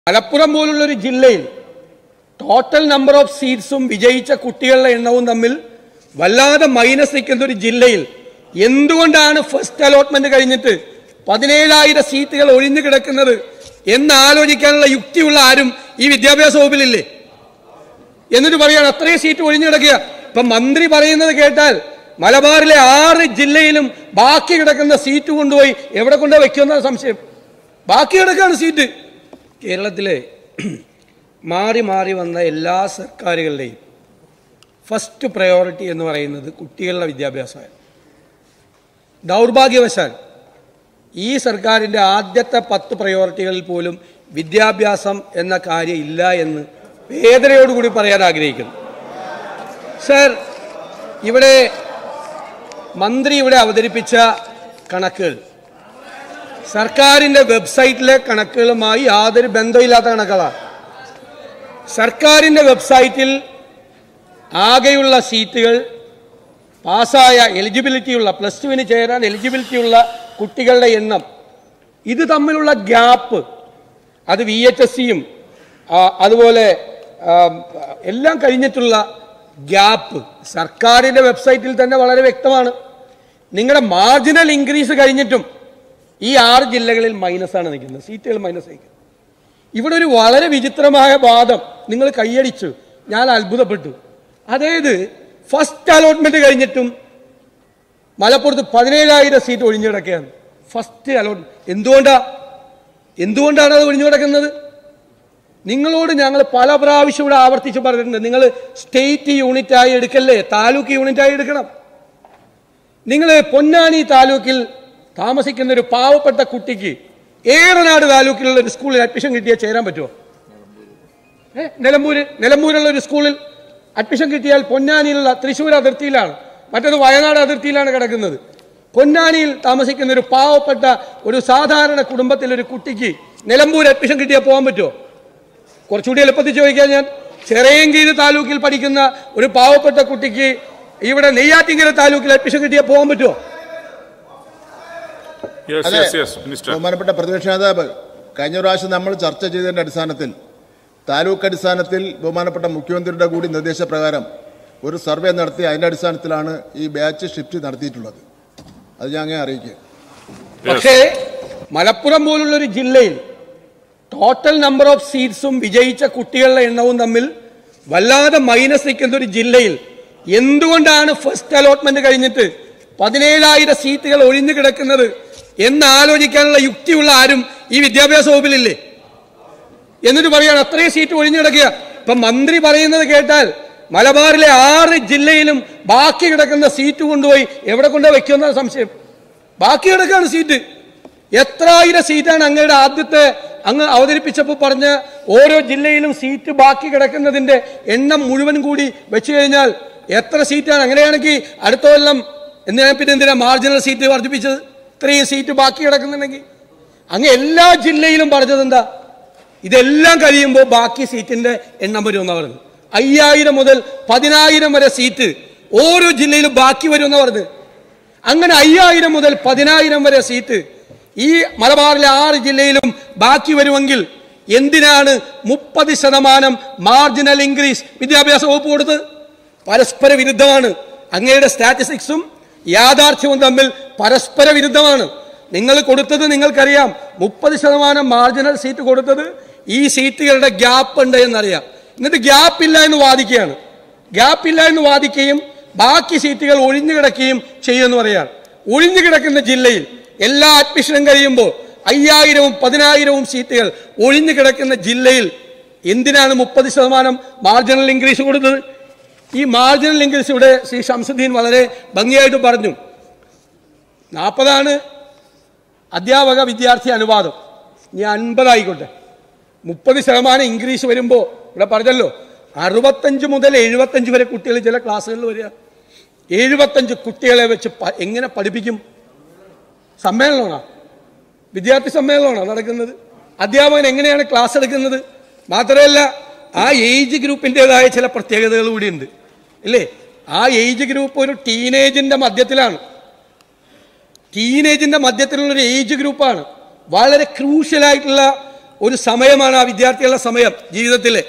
മലപ്പുറം പോലുള്ള ഒരു ജില്ലയിൽ ടോട്ടൽ നമ്പർ ഓഫ് സീറ്റ്സും വിജയിച്ച കുട്ടികളുടെ എണ്ണവും തമ്മിൽ വല്ലാതെ മൈനസ് നിൽക്കുന്ന ഒരു ജില്ലയിൽ എന്തുകൊണ്ടാണ് ഫസ്റ്റ് അലോട്ട്മെന്റ് കഴിഞ്ഞിട്ട് പതിനേഴായിരം സീറ്റുകൾ ഒഴിഞ്ഞു കിടക്കുന്നത് എന്ന് ആലോചിക്കാനുള്ള യുക്തിയുള്ള ആരും ഈ വിദ്യാഭ്യാസ വകുപ്പിലില്ലേ എന്നിട്ട് പറയാണ് അത്രയും സീറ്റ് ഒഴിഞ്ഞു കിടക്കുക ഇപ്പൊ മന്ത്രി പറയുന്നത് കേട്ടാൽ മലബാറിലെ ആറ് ജില്ലയിലും ബാക്കി കിടക്കുന്ന സീറ്റ് കൊണ്ടുപോയി എവിടെ കൊണ്ടുപോയി വെക്കുമെന്നാണ് സംശയം ബാക്കി കിടക്കാണ് സീറ്റ് കേരളത്തിലെ മാറി മാറി വന്ന എല്ലാ സർക്കാരുകളുടെയും ഫസ്റ്റ് പ്രയോറിറ്റി എന്ന് പറയുന്നത് കുട്ടികളുടെ വിദ്യാഭ്യാസമാണ് ദൗർഭാഗ്യവശാൽ ഈ സർക്കാരിൻ്റെ ആദ്യത്തെ പത്ത് പ്രയോറിറ്റികളിൽ പോലും വിദ്യാഭ്യാസം എന്ന കാര്യം ഇല്ല എന്ന് വേദനയോടുകൂടി പറയാൻ ആഗ്രഹിക്കുന്നു സർ ഇവിടെ മന്ത്രി ഇവിടെ അവതരിപ്പിച്ച കണക്കുകൾ സർക്കാരിൻ്റെ വെബ്സൈറ്റിലെ കണക്കുകളുമായി യാതൊരു ബന്ധമില്ലാത്ത കണക്കുകളാണ് സർക്കാരിൻ്റെ വെബ്സൈറ്റിൽ ആകെയുള്ള സീറ്റുകൾ പാസ്സായ എലിജിബിലിറ്റിയുള്ള പ്ലസ് ടുവിന് ചേരാൻ എലിജിബിലിറ്റിയുള്ള കുട്ടികളുടെ എണ്ണം ഇത് തമ്മിലുള്ള ഗ്യാപ്പ് അത് വി എച്ച് എസ് സിയും അതുപോലെ ആ, എല്ലാം കഴിഞ്ഞിട്ടുള്ള ഗ്യാപ്പ് സർക്കാരിൻ്റെ വെബ്സൈറ്റിൽ തന്നെ വളരെ വ്യക്തമാണ് നിങ്ങളുടെ മാർജിനൽ ഇൻക്രീസ് കഴിഞ്ഞിട്ടും ഈ ആറ് ജില്ലകളിൽ മൈനസാണ് നിൽക്കുന്നത് സീറ്റുകൾ മൈനസ് ആയിരിക്കും ഇവിടെ ഒരു വളരെ വിചിത്രമായ വാദം നിങ്ങൾ കൈയടിച്ചു ഞാൻ അത്ഭുതപ്പെട്ടു അതായത് ഫസ്റ്റ് അലോട്ട്മെന്റ് കഴിഞ്ഞിട്ടും മലപ്പുറത്ത് പതിനേഴായിരം സീറ്റ് ഒഴിഞ്ഞു കിടക്കുകയാണ് ഫസ്റ്റ് അലോട്ട്മെന്റ് എന്തുകൊണ്ടാ എന്തുകൊണ്ടാണ് അത് ഒഴിഞ്ഞു കിടക്കുന്നത് നിങ്ങളോട് ഞങ്ങൾ പല പ്രാവശ്യം ഇവിടെ ആവർത്തിച്ച് പറഞ്ഞിട്ടുണ്ട് നിങ്ങൾ സ്റ്റേറ്റ് യൂണിറ്റായി എടുക്കല്ലേ താലൂക്ക് യൂണിറ്റായി എടുക്കണം നിങ്ങൾ പൊന്നാനി താലൂക്കിൽ താമസിക്കുന്ന ഒരു പാവപ്പെട്ട കുട്ടിക്ക് ഏറനാട് താലൂക്കിലുള്ള ഒരു സ്കൂളിൽ അഡ്മിഷൻ കിട്ടിയാൽ ചേരാൻ പറ്റുമോ ഏ നിലമ്പൂര് നിലമ്പൂരുള്ള ഒരു സ്കൂളിൽ അഡ്മിഷൻ കിട്ടിയാൽ പൊന്നാനിയിലുള്ള തൃശ്ശൂർ അതിർത്തിയിലാണ് മറ്റത് വയനാട് അതിർത്തിയിലാണ് കിടക്കുന്നത് പൊന്നാനിയിൽ താമസിക്കുന്ന ഒരു പാവപ്പെട്ട ഒരു സാധാരണ കുടുംബത്തിലെ ഒരു കുട്ടിക്ക് നിലമ്പൂർ അഡ്മിഷൻ കിട്ടിയാൽ പോകാൻ പറ്റുമോ കുറച്ചുകൂടി എളുപ്പത്തിൽ ചോദിക്കാൻ ഞാൻ ചെറിയങ്കീര് താലൂക്കിൽ പഠിക്കുന്ന ഒരു പാവപ്പെട്ട കുട്ടിക്ക് ഇവിടെ നെയ്യാറ്റിങ്കര താലൂക്കിൽ അഡ്മിഷൻ കിട്ടിയാൽ പോകാൻ പറ്റുമോ യെസ് അതെ. യെസ് യെസ് മിനിസ്റ്റർ ബഹുമാനപ്പെട്ട പ്രതിപക്ഷ നേതാവ് കഴിഞ്ഞ പ്രാവശ്യം നമ്മൾ ചർച്ച ചെയ്തതിന്റെ അടിസ്ഥാനത്തിൽ താലൂക്ക് അടിസ്ഥാനത്തിൽ ബഹുമാനപ്പെട്ട മുഖ്യമന്ത്രിയുടെ കൂടി നിർദ്ദേശപ്രകാരം ഒരു സർവേ നടത്തി അതിന്റെ അടിസ്ഥാനത്തിലാണ് ഈ ബാച്ച് ഷിഫ്റ്റ് നടത്തിയിട്ടുള്ളത് അത് ഞാൻ അങ്ങനെ അറിയിക്കുക പക്ഷേ മലപ്പുറം പോലുള്ള ഒരു ജില്ലയിൽ ടോട്ടൽ നമ്പർ ഓഫ് സീറ്റ്സും വിജയിച്ച കുട്ടികളുടെ എണ്ണവും തമ്മിൽ വല്ലാതെ മൈനസ് നിൽക്കുന്ന ഒരു ജില്ലയിൽ എന്തുകൊണ്ടാണ് ഫസ്റ്റ് അലോട്ട്മെന്റ് കഴിഞ്ഞിട്ട് പതിനേഴായിരം സീറ്റുകൾ ഒഴിഞ്ഞു കിടക്കുന്നത് എന്ന് ആലോചിക്കാനുള്ള യുക്തിയുള്ള ആരും ഈ വിദ്യാഭ്യാസ വകുപ്പിലില്ലേ എന്നിട്ട് പറയാണ് അത്രയും സീറ്റ് ഒഴിഞ്ഞു കിടക്കുക ഇപ്പൊ മന്ത്രി പറയുന്നത് കേട്ടാൽ മലബാറിലെ ആറ് ജില്ലയിലും ബാക്കി കിടക്കുന്ന സീറ്റ് കൊണ്ടുപോയി എവിടെ കൊണ്ടുപോയി വെക്കുമെന്നാണ് സംശയം ബാക്കി കിടക്കാണ് സീറ്റ് എത്രായിരം സീറ്റാണ് അങ്ങയുടെ ആദ്യത്തെ അങ്ങ് അവതരിപ്പിച്ചപ്പോൾ പറഞ്ഞ ഓരോ ജില്ലയിലും സീറ്റ് ബാക്കി കിടക്കുന്നതിന്റെ എണ്ണം മുഴുവൻ കൂടി വെച്ച് കഴിഞ്ഞാൽ എത്ര സീറ്റാണ് അങ്ങനെയാണെങ്കിൽ അടുത്ത കൊല്ലം എന്തിനാ പിന്നെ എന്തിനാ മാർജിനൽ സീറ്റ് വർദ്ധിപ്പിച്ചത് ഇത്രയും സീറ്റ് ബാക്കി കിടക്കുന്നുണ്ടെങ്കിൽ അങ്ങ് എല്ലാ ജില്ലയിലും പറഞ്ഞത് എന്താ ഇതെല്ലാം കഴിയുമ്പോൾ ബാക്കി സീറ്റിന്റെ എണ്ണം വരുമെന്ന് പറഞ്ഞു അയ്യായിരം മുതൽ പതിനായിരം വരെ സീറ്റ് ഓരോ ജില്ലയിലും ബാക്കി വരുമെന്ന് പറഞ്ഞു അങ്ങനെ അയ്യായിരം മുതൽ പതിനായിരം വരെ സീറ്റ് ഈ മലബാറിലെ ആറ് ജില്ലയിലും ബാക്കി വരുമെങ്കിൽ എന്തിനാണ് മുപ്പത് ശതമാനം മാർജിനൽ ഇൻക്രീസ് വിദ്യാഭ്യാസ വകുപ്പ് കൊടുത്തത് പരസ്പര വിരുദ്ധമാണ് അങ്ങയുടെ സ്റ്റാറ്റിസ്റ്റിക്സും യാഥാർത്ഥ്യവും തമ്മിൽ പരസ്പര വിരുദ്ധമാണ് നിങ്ങൾ കൊടുത്തത് നിങ്ങൾക്കറിയാം മുപ്പത് ശതമാനം മാർജിനൽ സീറ്റ് കൊടുത്തത് ഈ സീറ്റുകളുടെ ഗ്യാപ്പ് ഉണ്ട് എന്നറിയാം എന്നിട്ട് ഗ്യാപ്പ് ഇല്ല എന്ന് വാദിക്കുകയാണ് ഗ്യാപ്പ് ഇല്ല എന്ന് വാദിക്കുകയും ബാക്കി സീറ്റുകൾ ഒഴിഞ്ഞു കിടക്കുകയും ചെയ്യുമെന്ന് പറയാം ഒഴിഞ്ഞു കിടക്കുന്ന ജില്ലയിൽ എല്ലാ അഡ്മിഷനും കഴിയുമ്പോൾ അയ്യായിരവും പതിനായിരവും സീറ്റുകൾ ഒഴിഞ്ഞു കിടക്കുന്ന ജില്ലയിൽ എന്തിനാണ് മുപ്പത് ശതമാനം മാർജിനൽ ഇൻക്രീസ് കൊടുത്തത് ഈ മാർജിനൽ ഇൻക്രീസ് ഇവിടെ ശ്രീ ഷംസുദ്ദീൻ വളരെ ഭംഗിയായിട്ട് പറഞ്ഞു നാൽപ്പതാണ് അധ്യാപക വിദ്യാർത്ഥി അനുപാതം ഇനി അൻപതായിക്കോട്ടെ മുപ്പത് ശതമാനം ഇൻക്രീസ് വരുമ്പോൾ ഇവിടെ പറഞ്ഞല്ലോ അറുപത്തഞ്ച് മുതൽ എഴുപത്തഞ്ച് വരെ കുട്ടികൾ ചില ക്ലാസ്സുകളിൽ വരിക എഴുപത്തഞ്ച് കുട്ടികളെ വെച്ച് പ- എങ്ങനെ പഠിപ്പിക്കും സമ്മേളനമാണോ വിദ്യാർത്ഥി സമ്മേളനമാണോ നടക്കുന്നത് അധ്യാപകൻ എങ്ങനെയാണ് ക്ലാസ് എടുക്കുന്നത് മാത്രമല്ല ആ ഏജ് ഗ്രൂപ്പിൻ്റെതായ ചില പ്രത്യേകതകൾ കൂടിയുണ്ട് ഇല്ലേ ആ ഏജ് ഗ്രൂപ്പ് ഒരു ടീനേജിന്റെ മധ്യത്തിലാണ് ടീനേജിന്റെ മധ്യത്തിലുള്ള ഒരു ഏജ് ഗ്രൂപ്പാണ് വളരെ ക്രൂഷ്യലായിട്ടുള്ള ഒരു സമയമാണ് ആ വിദ്യാർത്ഥികളുടെ സമയം ജീവിതത്തിലെ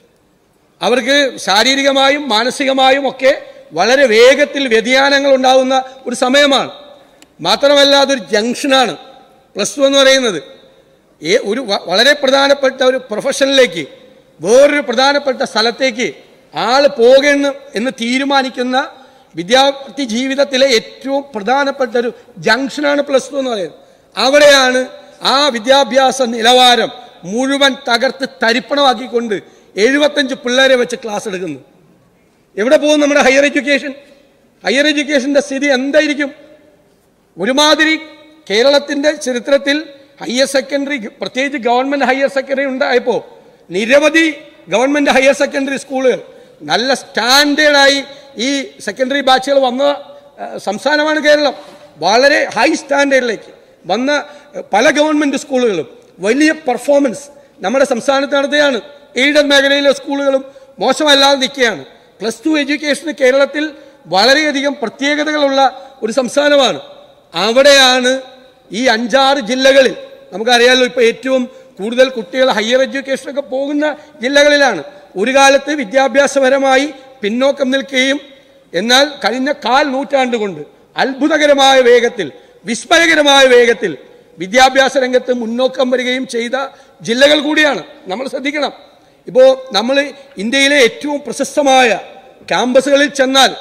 അവർക്ക് ശാരീരികമായും മാനസികമായും ഒക്കെ വളരെ വേഗത്തിൽ വ്യതിയാനങ്ങൾ ഉണ്ടാകുന്ന ഒരു സമയമാണ് മാത്രമല്ല അതൊരു ജംഗ്ഷനാണ് പ്ലസ് ടു എന്ന് പറയുന്നത് ഏ ഒരു വ- വളരെ പ്രധാനപ്പെട്ട ഒരു പ്രൊഫഷനിലേക്ക് വേറൊരു പ്രധാനപ്പെട്ട സ്ഥലത്തേക്ക് ആൾ പോകണം എന്ന് തീരുമാനിക്കുന്ന വിദ്യാർത്ഥി ജീവിതത്തിലെ ഏറ്റവും പ്രധാനപ്പെട്ട ഒരു ജംഗ്ഷനാണ് പ്ലസ് ടു എന്ന് പറയുന്നത് അവിടെയാണ് ആ വിദ്യാഭ്യാസ നിലവാരം മുഴുവൻ തകർത്ത് തരിപ്പണമാക്കിക്കൊണ്ട് എഴുപത്തഞ്ച് പിള്ളേരെ വെച്ച് ക്ലാസ് എടുക്കുന്നു എവിടെ പോകും നമ്മുടെ ഹയർ എഡ്യൂക്കേഷൻ ഹയർ എഡ്യൂക്കേഷന്റെ സ്ഥിതി എന്തായിരിക്കും ഒരുമാതിരി കേരളത്തിന്റെ ചരിത്രത്തിൽ ഹയർ സെക്കൻഡറി പ്രത്യേകിച്ച് ഗവൺമെന്റ് ഹയർ സെക്കൻഡറി ഉണ്ടായപ്പോൾ നിരവധി ഗവൺമെന്റ് ഹയർ സെക്കൻഡറി സ്കൂളുകൾ നല്ല സ്റ്റാൻഡേർഡായി ഈ സെക്കൻഡറി ബാച്ചുകൾ വന്ന ആ, സംസ്ഥാനമാണ് കേരളം വളരെ ഹൈ സ്റ്റാൻഡേർഡിലേക്ക് വന്ന ആ, പല ഗവൺമെന്റ് സ്കൂളുകളും വലിയ പെർഫോമൻസ് നമ്മുടെ സംസ്ഥാനത്ത് നടത്തുകയാണ് എയ്ഡഡ് മേഖലയിലെ സ്കൂളുകളും മോശമല്ലാതെ നിൽക്കുകയാണ് പ്ലസ് ടു എഡ്യൂക്കേഷന് കേരളത്തിൽ വളരെയധികം പ്രത്യേകതകളുള്ള ഒരു സംസ്ഥാനമാണ് അവിടെയാണ് ഈ അഞ്ചാറ് ജില്ലകളിൽ നമുക്കറിയാമല്ലോ ഇപ്പോൾ ഏറ്റവും കൂടുതൽ കുട്ടികൾ ഹയർ എഡ്യൂക്കേഷനൊക്കെ പോകുന്ന ജില്ലകളിലാണ് ഒരു കാലത്ത് വിദ്യാഭ്യാസപരമായി പിന്നോക്കം നിൽക്കുകയും എന്നാൽ കഴിഞ്ഞ കാൽ നൂറ്റാണ്ട് കൊണ്ട് അത്ഭുതകരമായ വേഗത്തിൽ വിസ്മയകരമായ വേഗത്തിൽ വിദ്യാഭ്യാസ രംഗത്ത് മുന്നോക്കം വരികയും ചെയ്ത ജില്ലകൾ കൂടിയാണ് നമ്മൾ ശ്രദ്ധിക്കണം ഇപ്പോൾ നമ്മൾ ഇന്ത്യയിലെ ഏറ്റവും പ്രശസ്തമായ ക്യാമ്പസുകളിൽ ചെന്നാൽ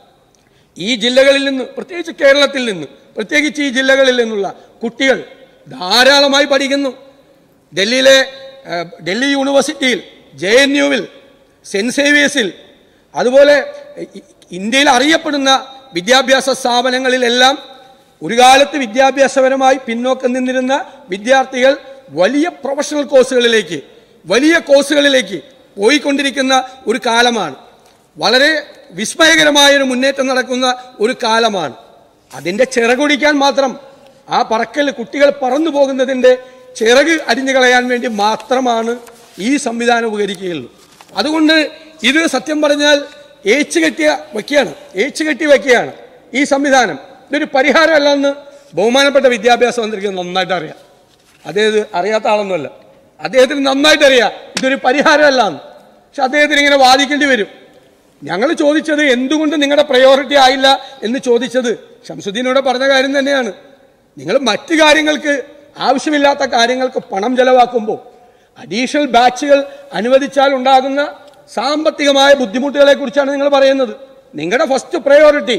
ഈ ജില്ലകളിൽ നിന്ന് പ്രത്യേകിച്ച് കേരളത്തിൽ നിന്ന് പ്രത്യേകിച്ച് ഈ ജില്ലകളിൽ നിന്നുള്ള കുട്ടികൾ ധാരാളമായി പഠിക്കുന്നു ഡൽഹിയിലെ ആ, ഡൽഹി യൂണിവേഴ്സിറ്റിയിൽ ജെ എൻ യുവിൽ സെൻറ് സേവിയേഴ്സിൽ അതുപോലെ ഇ- ഇന്ത്യയിൽ അറിയപ്പെടുന്ന വിദ്യാഭ്യാസ സ്ഥാപനങ്ങളിലെല്ലാം ഒരു കാലത്ത് വിദ്യാഭ്യാസപരമായി പിന്നോക്കം നിന്നിരുന്ന വിദ്യാർത്ഥികൾ വലിയ പ്രൊഫഷണൽ കോഴ്സുകളിലേക്ക് വലിയ കോഴ്സുകളിലേക്ക് പോയിക്കൊണ്ടിരിക്കുന്ന ഒരു കാലമാണ് വളരെ വിസ്മയകരമായ ഒരു മുന്നേറ്റം നടക്കുന്ന ഒരു കാലമാണ് അതിൻ്റെ ചിറകൊടിക്കാൻ മാത്രം ആ പറക്കൽ കുട്ടികൾ പറന്നു പോകുന്നതിൻ്റെ ചിറക് അരിഞ്ഞു കളയാൻ വേണ്ടി മാത്രമാണ് ഈ സംവിധാനം ഉപകരിക്കുകയുള്ളൂ അതുകൊണ്ട് ഇത് സത്യം പറഞ്ഞാൽ ഏച്ചു കെട്ടിയ വയ്ക്കുകയാണ് ഏച്ചു കെട്ടി വയ്ക്കുകയാണ് ഈ സംവിധാനം ഇതൊരു പരിഹാരമല്ലെന്ന് ബഹുമാനപ്പെട്ട വിദ്യാഭ്യാസ മന്ത്രിക്ക് നന്നായിട്ട് അറിയാം അദ്ദേഹം അറിയാത്ത ആളൊന്നുമല്ല അദ്ദേഹത്തിന് നന്നായിട്ട് അറിയാം ഇതൊരു പരിഹാരമല്ല എന്ന് പക്ഷെ അദ്ദേഹത്തിന് ഇങ്ങനെ വാദിക്കേണ്ടി വരും ഞങ്ങൾ ചോദിച്ചത് എന്തുകൊണ്ട് നിങ്ങളുടെ പ്രയോറിറ്റി ആയില്ല എന്ന് ചോദിച്ചത് ഷംസുദ്ദീനോട് പറഞ്ഞ കാര്യം തന്നെയാണ് നിങ്ങൾ മറ്റു കാര്യങ്ങൾക്ക് ആവശ്യമില്ലാത്ത കാര്യങ്ങൾക്ക് പണം ചെലവാക്കുമ്പോൾ അഡീഷണൽ ബാച്ചുകൾ അനുവദിച്ചാൽ ഉണ്ടാകുന്ന സാമ്പത്തികമായ ബുദ്ധിമുട്ടുകളെ കുറിച്ചാണ് നിങ്ങൾ പറയുന്നത് നിങ്ങളുടെ ഫസ്റ്റ് പ്രയോറിറ്റി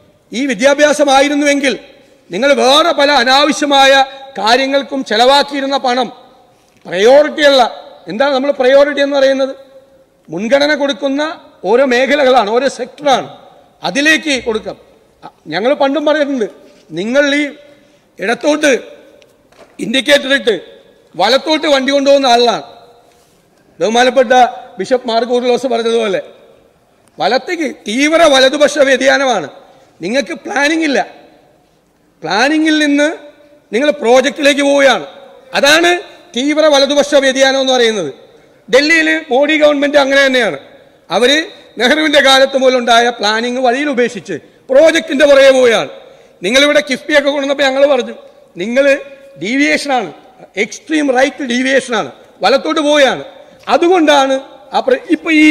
ഈ വിദ്യാഭ്യാസമായിരുന്നുവെങ്കിൽ നിങ്ങൾ വേറെ പല അനാവശ്യമായ കാര്യങ്ങൾക്കും ചെലവാക്കിയിരുന്ന പണം പ്രയോറിറ്റി അല്ല എന്താണ് നമ്മൾ പ്രയോറിറ്റി എന്ന് പറയുന്നത് മുൻഗണന കൊടുക്കുന്ന ഓരോ മേഖലകളാണ് ഓരോ സെക്ടറാണ് അതിലേക്ക് കൊടുക്കാം ഞങ്ങൾ പണ്ടും പറഞ്ഞിട്ടുണ്ട് നിങ്ങൾ ഈ ഇടത്തോട്ട് ഇൻഡിക്കേറ്റർ ഇട്ട് വലത്തോട്ട് വണ്ടി കൊണ്ടുപോകുന്ന ആളാണ് ബഹുമാനപ്പെട്ട ബിഷപ്പ് മാർഗോറിലോസ് പറഞ്ഞതുപോലെ വലത്തേക്ക് തീവ്ര വലതുപക്ഷ വ്യതിയാനമാണ് നിങ്ങൾക്ക് പ്ലാനിംഗ് ഇല്ല പ്ലാനിങ്ങിൽ നിന്ന് നിങ്ങൾ പ്രോജക്റ്റിലേക്ക് പോവുകയാണ് അതാണ് തീവ്ര വലതുപക്ഷ വ്യതിയാനം എന്ന് പറയുന്നത് ഡൽഹിയിൽ മോഡി ഗവൺമെന്റ് അങ്ങനെ തന്നെയാണ് അവര് നെഹ്റുവിന്റെ കാലത്ത് മുതലുണ്ടായ പ്ലാനിങ് വഴിയിൽ ഉപേക്ഷിച്ച് പ്രോജക്റ്റിന്റെ പുറകെ പോവുകയാണ് നിങ്ങളിവിടെ കിഫ്ബിയൊക്കെ കൊണ്ടുവന്നപ്പോൾ ഞങ്ങൾ പറഞ്ഞു നിങ്ങൾ ഡീവിയേഷനാണ് എക്സ്ട്രീം റൈറ്റ് ഡീവിയേഷനാണ് വലത്തോട്ട് പോവുകയാണ് അതുകൊണ്ടാണ് ആ പ്ര- ഇപ്പൊ ഈ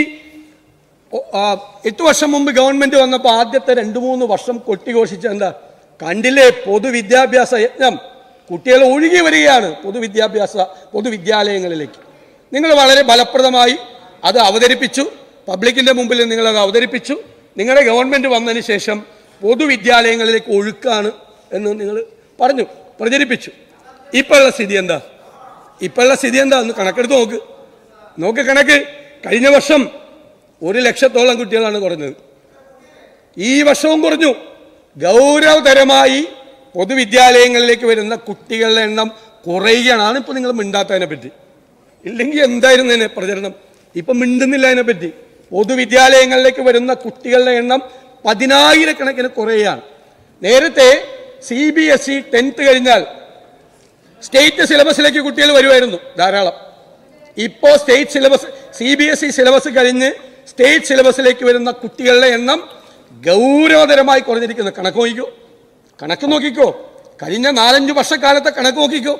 ഓ- ആ, എട്ട് വർഷം മുമ്പ് ഗവൺമെന്റ് വന്നപ്പോൾ ആദ്യത്തെ രണ്ട് മൂന്ന് വർഷം കൊട്ടിഘോഷിച്ച എന്താ കണ്ടില്ലേ പൊതുവിദ്യാഭ്യാസ യജ്ഞം കുട്ടികൾ ഒഴുകി വരികയാണ് പൊതുവിദ്യാഭ്യാസ പൊതുവിദ്യാലയങ്ങളിലേക്ക് നിങ്ങൾ വളരെ ഫലപ്രദമായി അത് അവതരിപ്പിച്ചു പബ്ലിക്കിന്റെ മുമ്പിൽ നിങ്ങൾ അത് അവതരിപ്പിച്ചു നിങ്ങളുടെ ഗവൺമെന്റ് വന്നതിന് ശേഷം പൊതുവിദ്യാലയങ്ങളിലേക്ക് ഒഴുക്കാണ് എന്ന് നിങ്ങൾ പറഞ്ഞു പ്രചരിപ്പിച്ചു ഇപ്പോഴുള്ള സ്ഥിതി എന്താ ഇപ്പോഴുള്ള സ്ഥിതി എന്താ ഒന്ന് കണക്കെടുത്ത് നോക്ക് നോക്ക് കണക്ക് കഴിഞ്ഞ വർഷം ഒരു ലക്ഷത്തോളം കുട്ടികളാണ് കുറഞ്ഞത് ഈ വർഷവും കുറഞ്ഞു ഗൗരവതരമായി പൊതുവിദ്യാലയങ്ങളിലേക്ക് വരുന്ന കുട്ടികളുടെ എണ്ണം കുറയുകയാണ് ഇപ്പോൾ നിങ്ങൾ മിണ്ടാത്തതിനെ പറ്റി ഇല്ലെങ്കിൽ എന്തായിരുന്നു ഇതിന് പ്രചരണം ഇപ്പം മിണ്ടുന്നില്ല അതിനെപ്പറ്റി പൊതുവിദ്യാലയങ്ങളിലേക്ക് വരുന്ന കുട്ടികളുടെ എണ്ണം പതിനായിരക്കണക്കിന് കുറയുകയാണ് നേരത്തെ C B S E tenth കഴിഞ്ഞാൽ സ്റ്റേറ്റ് സിലബസിലേക്ക് കുട്ടികൾ വരുമായിരുന്നു ധാരാളം ഇപ്പോൾ state syllabus C B S E syllabus കഴിഞ്ഞ് സ്റ്റേറ്റ് സിലബസിലേക്ക് വരുന്ന കുട്ടികളുടെ എണ്ണം ഗൗരവതരമായി കുറഞ്ഞിരിക്കുന്നു കണക്ക് നോക്കിക്കോ കണക്ക് നോക്കിക്കോ കഴിഞ്ഞ നാലഞ്ച് വർഷക്കാലത്തെ കണക്ക് നോക്കിക്കോ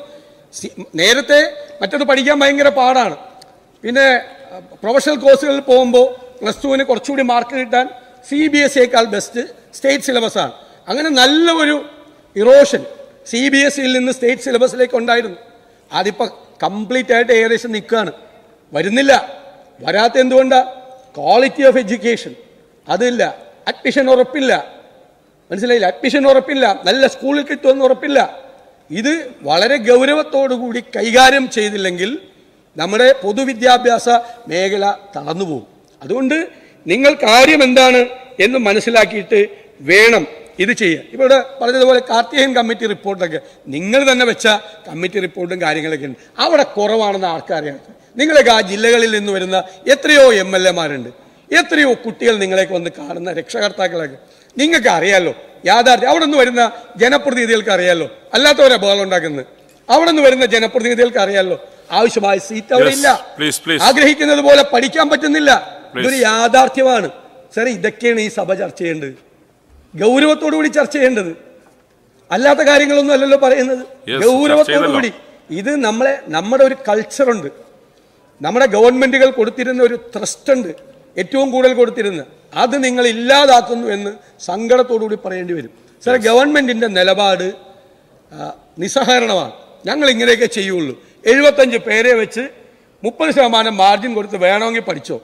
സി- നേരത്തെ മറ്റത് പഠിക്കാൻ ഭയങ്കര പാടാണ് പിന്നെ അഹ്, പ്രൊഫഷണൽ കോഴ്സുകളിൽ പോകുമ്പോൾ പ്ലസ് ടുവിന് കുറച്ചുകൂടി മാർക്ക് കിട്ടാൻ സി ബി എസ് സിയേക്കാൾ ബെസ്റ്റ് സ്റ്റേറ്റ് സിലബസാണ് അങ്ങനെ നല്ല ഒരു ഇറോഷൻ സി ബി എസ് സിയിൽ നിന്ന് സ്റ്റേറ്റ് സിലബസിലേക്ക് ഉണ്ടായിരുന്നു അതിപ്പോൾ കംപ്ലീറ്റ് ആയിട്ട് ഏകദേശം നിൽക്കുകയാണ് വരുന്നില്ല വരാത്ത എന്തുകൊണ്ടാ ക്വാളിറ്റി ഓഫ് എഡ്യൂക്കേഷൻ അതില്ല അഡ്മിഷൻ ഉറപ്പില്ല മനസ്സിലായില്ല അഡ്മിഷൻ ഉറപ്പില്ല നല്ല സ്കൂളിൽ കിട്ടുമെന്ന് ഉറപ്പില്ല ഇത് വളരെ ഗൗരവത്തോടുകൂടി കൈകാര്യം ചെയ്തില്ലെങ്കിൽ നമ്മുടെ പൊതുവിദ്യാഭ്യാസ മേഖല തളർന്നു പോകും അതുകൊണ്ട് നിങ്ങൾ കാര്യം എന്താണ് എന്ന് മനസ്സിലാക്കിയിട്ട് വേണം ഇത് ചെയ്യുക ഇപ്പോൾ ഇവിടെ പറഞ്ഞതുപോലെ കാർത്തികൻ കമ്മിറ്റി റിപ്പോർട്ടൊക്കെ നിങ്ങൾ തന്നെ വെച്ച കമ്മിറ്റി റിപ്പോർട്ടും കാര്യങ്ങളൊക്കെ ഉണ്ട് അവിടെ കുറവാണെന്ന് ആൾക്കാരെയാണ് നിങ്ങളൊക്കെ ആ ജില്ലകളിൽ നിന്ന് വരുന്ന എത്രയോ എം എൽ എമാരുണ്ട് എത്രയോ കുട്ടികൾ നിങ്ങളെയൊക്കെ വന്ന് കാണുന്ന രക്ഷകർത്താക്കളൊക്കെ നിങ്ങൾക്ക് അറിയാലോ യാഥാർത്ഥ്യം അവിടെ നിന്ന് വരുന്ന ജനപ്രതിനിധികൾക്ക് അറിയാലോ അല്ലാത്തവരാ ബഹളം ഉണ്ടാക്കുന്നത് അവിടെ നിന്ന് വരുന്ന ജനപ്രതിനിധികൾക്ക് അറിയാലോ ആവശ്യമായ സീറ്റ് അവിടെ Yes, ഇല്ല please, please. ആഗ്രഹിക്കുന്നത് പോലെ പഠിക്കാൻ പറ്റുന്നില്ല ഇതൊരു യാഥാർത്ഥ്യമാണ് സാറേ ഇതൊക്കെയാണ് ഈ സഭ ചർച്ച ചെയ്യേണ്ടത് ഗൗരവത്തോടു കൂടി ചർച്ച ചെയ്യേണ്ടത് അല്ലാത്ത കാര്യങ്ങളൊന്നും അല്ലല്ലോ പറയുന്നത് Yes, ഗൗരവത്തോടു ചർച്ച കൂടി ഇത് നമ്മളെ നമ്മുടെ ഒരു കൾച്ചറുണ്ട് നമ്മുടെ ഗവൺമെന്റുകൾ കൊടുത്തിരുന്ന ഒരു ട്രസ്റ്റ് ഉണ്ട് ഏറ്റവും കൂടുതൽ കൊടുത്തിരുന്ന അത് നിങ്ങൾ ഇല്ലാതാക്കുന്നു എന്ന് സങ്കടത്തോടുകൂടി പറയേണ്ടി വരും സാറേ ഗവൺമെന്റിന്റെ നിലപാട് ആ, നിസ്സഹകരണമാണ് ഞങ്ങൾ ഇങ്ങനെയൊക്കെ ചെയ്യുള്ളൂ എഴുപത്തഞ്ച് പേരെ വെച്ച് മുപ്പത് ശതമാനം മാർജിൻ കൊടുത്ത് വേണമെങ്കിൽ പഠിച്ചോ